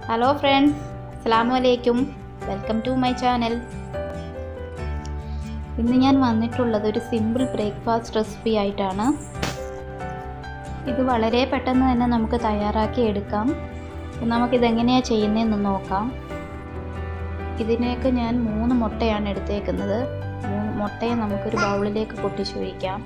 hello friends അസ്സാം വലൈക്കും welcome to my channel ഇന്ന് ഞാൻ വന്നിട്ടുള്ളത് ഒരു സിമ്പിൾ ബ്രേക്ക്ഫാസ്റ്റ് റെസിപ്പി ആയിട്ടാണ് ഇത് വളരെ പെട്ടെന്ന് തന്നെ നമുക്ക് തയ്യാറാക്കി എടുക്കാം നമുക്കിതെങ്ങനെയാണ് ചെയ്യുന്നതെന്ന് നോക്കാം ഇതിനേക്ക് ഞാൻ മൂന്ന് മുട്ടയാണ് എടുത്തേക്കുന്നത് മൂന്ന് മുട്ടയെ നമുക്കൊരു ബൗളിലേക്ക് പൊട്ടിച്ചൊഴിക്കാം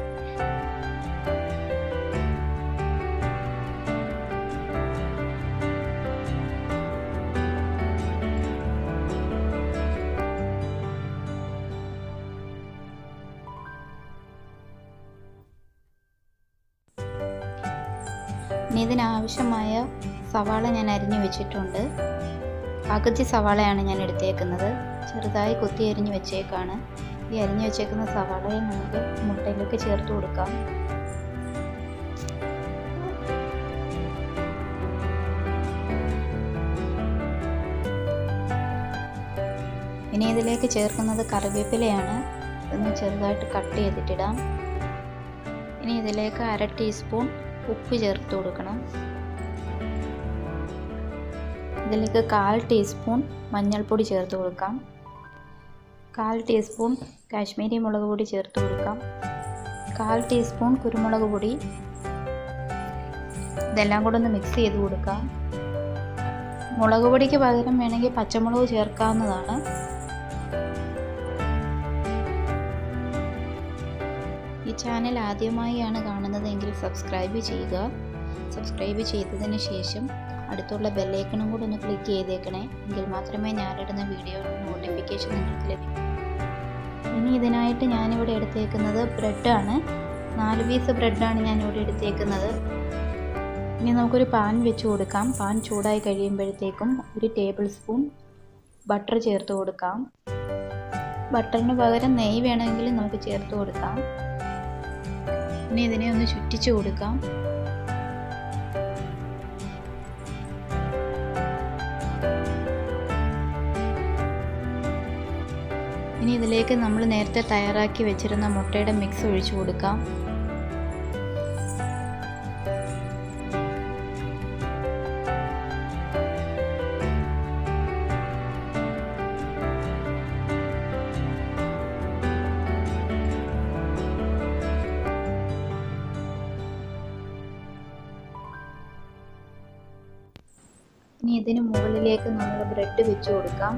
ഇനി ഇതിനാവശ്യമായ സവാള ഞാൻ അരിഞ്ഞു വെച്ചിട്ടുണ്ട് പകുതി സവാളയാണ് ഞാൻ എടുത്തേക്കുന്നത് ചെറുതായി കൊത്തി അരിഞ്ഞു വെച്ചേക്കാണ് ഈ അരിഞ്ഞു വെച്ചേക്കുന്ന സവാളയെ നമുക്ക് മുട്ടയിലേക്ക് ചേർത്ത് കൊടുക്കാം ഇനി ഇതിലേക്ക് ചേർക്കുന്നത് കറിവേപ്പിലയാണ് ഇതൊന്ന് ചെറുതായിട്ട് കട്ട് ചെയ്തിട്ടിടാം ഇനി ഇതിലേക്ക് അര ടീസ്പൂൺ ഉപ്പ് ചേർത്ത് കൊടുക്കണം ഇതിലേക്ക് കാൽ ടീസ്പൂൺ മഞ്ഞൾപ്പൊടി ചേർത്ത് കൊടുക്കാം കാൽ ടീസ്പൂൺ കാശ്മീരി മുളക് പൊടി ചേർത്ത് കൊടുക്കാം കാൽ ടീസ്പൂൺ കുരുമുളക് പൊടി ഇതെല്ലാം കൂടെ ഒന്ന് മിക്സ് ചെയ്ത് കൊടുക്കാം മുളക് പൊടിക്ക് പകരം വേണമെങ്കിൽ പച്ചമുളക് ചേർക്കാവുന്നതാണ് ഈ ചാനൽ ആദ്യമായാണ് കാണുന്നതെങ്കിൽ സബ്സ്ക്രൈബ് ചെയ്യുക സബ്സ്ക്രൈബ് ചെയ്തതിന് ശേഷം അടുത്തുള്ള ബെല്ലൈക്കണും കൂടെ ഒന്ന് ക്ലിക്ക് ചെയ്തേക്കണേ എങ്കിൽ മാത്രമേ ഞാനിടുന്ന വീഡിയോ നോട്ടിഫിക്കേഷൻ നിങ്ങൾക്ക് ലഭിക്കൂ ഇനി ഇതിനായിട്ട് ഞാനിവിടെ എടുത്തേക്കുന്നത് ബ്രെഡാണ് നാല് പീസ് ബ്രെഡാണ് ഞാനിവിടെ എടുത്തേക്കുന്നത് ഇനി നമുക്കൊരു പാൻ വെച്ച് കൊടുക്കാം പാൻ ചൂടായി കഴിയുമ്പോഴത്തേക്കും ഒരു ടേബിൾ സ്പൂൺ ബട്ടർ ചേർത്ത് കൊടുക്കാം ബട്ടറിന് പകരം നെയ്യ് വേണമെങ്കിൽ നമുക്ക് ചേർത്ത് കൊടുക്കാം ഇനി ഇതിനെ ഒന്ന് ചുറ്റിച്ചു കൊടുക്കാം ഇനി ഇതിലേക്ക് നമ്മൾ നേരത്തെ തയ്യാറാക്കി വെച്ചിരുന്ന മുട്ടയുടെ മിക്സ് ഒഴിച്ചു കൊടുക്കാം ഇനി ഇതിന് മുകളിലേക്ക് നമ്മൾ ബ്രെഡ് വെച്ച് കൊടുക്കാം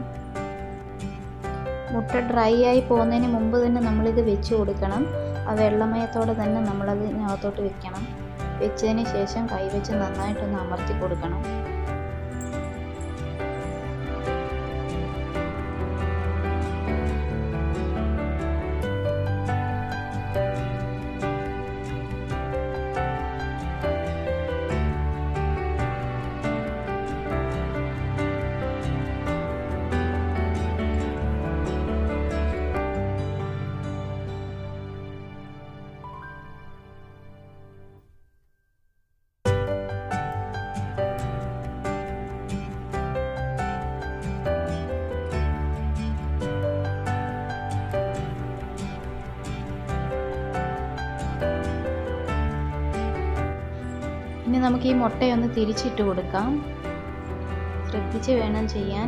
മുട്ട ഡ്രൈ ആയി പോകുന്നതിന് മുമ്പ് തന്നെ നമ്മളിത് വെച്ച് കൊടുക്കണം ആ വെള്ളമയത്തോടെ തന്നെ നമ്മളതിനകത്തോട്ട് വെക്കണം വെച്ചതിന് ശേഷം കൈവച്ച് നന്നായിട്ടൊന്ന് അമർത്തി കൊടുക്കണം ഇനി നമുക്ക് ഈ മുട്ടയൊന്ന് തിരിച്ചിട്ട് കൊടുക്കാം ശ്രദ്ധിച്ച് വേണം ചെയ്യാൻ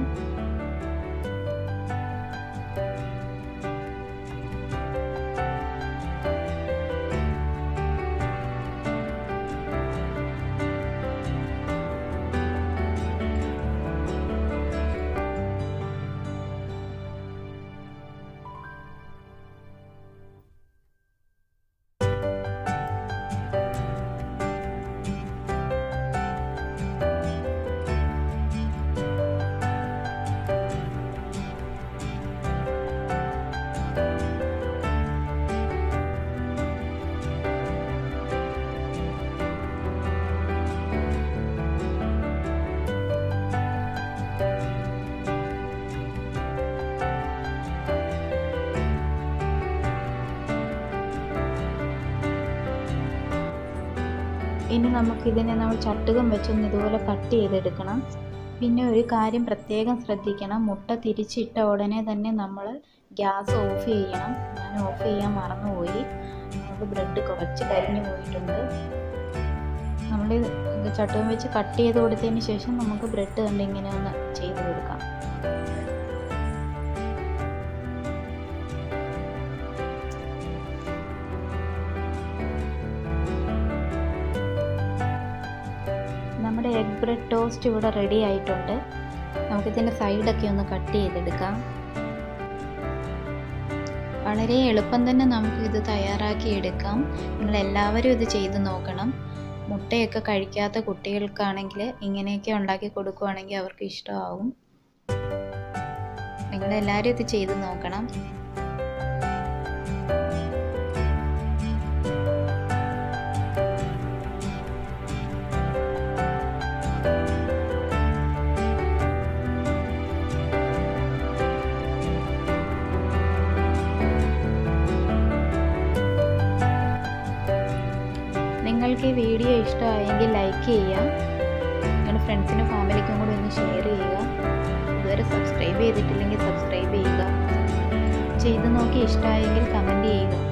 ഇനി നമുക്കിതിനെ നമ്മൾ ചട്ടുകം വെച്ചൊന്ന് ഇതുപോലെ കട്ട് ചെയ്തെടുക്കണം പിന്നെ ഒരു കാര്യം പ്രത്യേകം ശ്രദ്ധിക്കണം മുട്ട തിരിച്ചിട്ട ഉടനെ തന്നെ നമ്മൾ ഗ്യാസ് ഓഫ് ചെയ്യണം ഞാൻ ഓഫ് ചെയ്യാൻ മറന്നുപോയി നമുക്ക് ബ്രെഡ് കുറച്ച് കരിഞ്ഞു പോയിട്ടുണ്ട് നമ്മൾ ഇത് ചട്ടുകം വെച്ച് കട്ട് ചെയ്ത് കൊടുത്തതിന് ശേഷം നമുക്ക് ബ്രെഡ് കണ്ട് ഇങ്ങനെ ഒന്ന് ചെയ്ത് കൊടുക്കാം നമ്മുടെ എഗ് ബ്രെഡ് ടോസ്റ്റ് ഇവിടെ റെഡി ആയിട്ടുണ്ട് നമുക്കിതിൻ്റെ സൈഡൊക്കെ ഒന്ന് കട്ട് ചെയ്തെടുക്കാം വളരെ എളുപ്പം തന്നെ നമുക്ക് ഇത് തയ്യാറാക്കി എടുക്കാം നിങ്ങൾ എല്ലാവരും ഇത് ചെയ്ത് നോക്കണം മുട്ടയൊക്കെ കഴിക്കാത്ത കുട്ടികൾക്കാണെങ്കിൽ ഇങ്ങനെയൊക്കെ ഉണ്ടാക്കി കൊടുക്കുവാണെങ്കിൽ അവർക്ക് ഇഷ്ടമാവും നിങ്ങളെല്ലാവരും ഇത് ചെയ്ത് നോക്കണം നിങ്ങൾക്ക് ഈ വീഡിയോ ഇഷ്ടമായെങ്കിൽ ലൈക്ക് ചെയ്യുക നിങ്ങളുടെ ഫ്രണ്ട്സിനും ഫാമിലിക്കും കൂടി ഒന്ന് ഷെയർ ചെയ്യുക ഇതുവരെ സബ്സ്ക്രൈബ് ചെയ്തിട്ടില്ലെങ്കിൽ സബ്സ്ക്രൈബ് ചെയ്യുക ചെയ്ത് നോക്കി ഇഷ്ടമായെങ്കിൽ കമൻറ്റ് ചെയ്യുക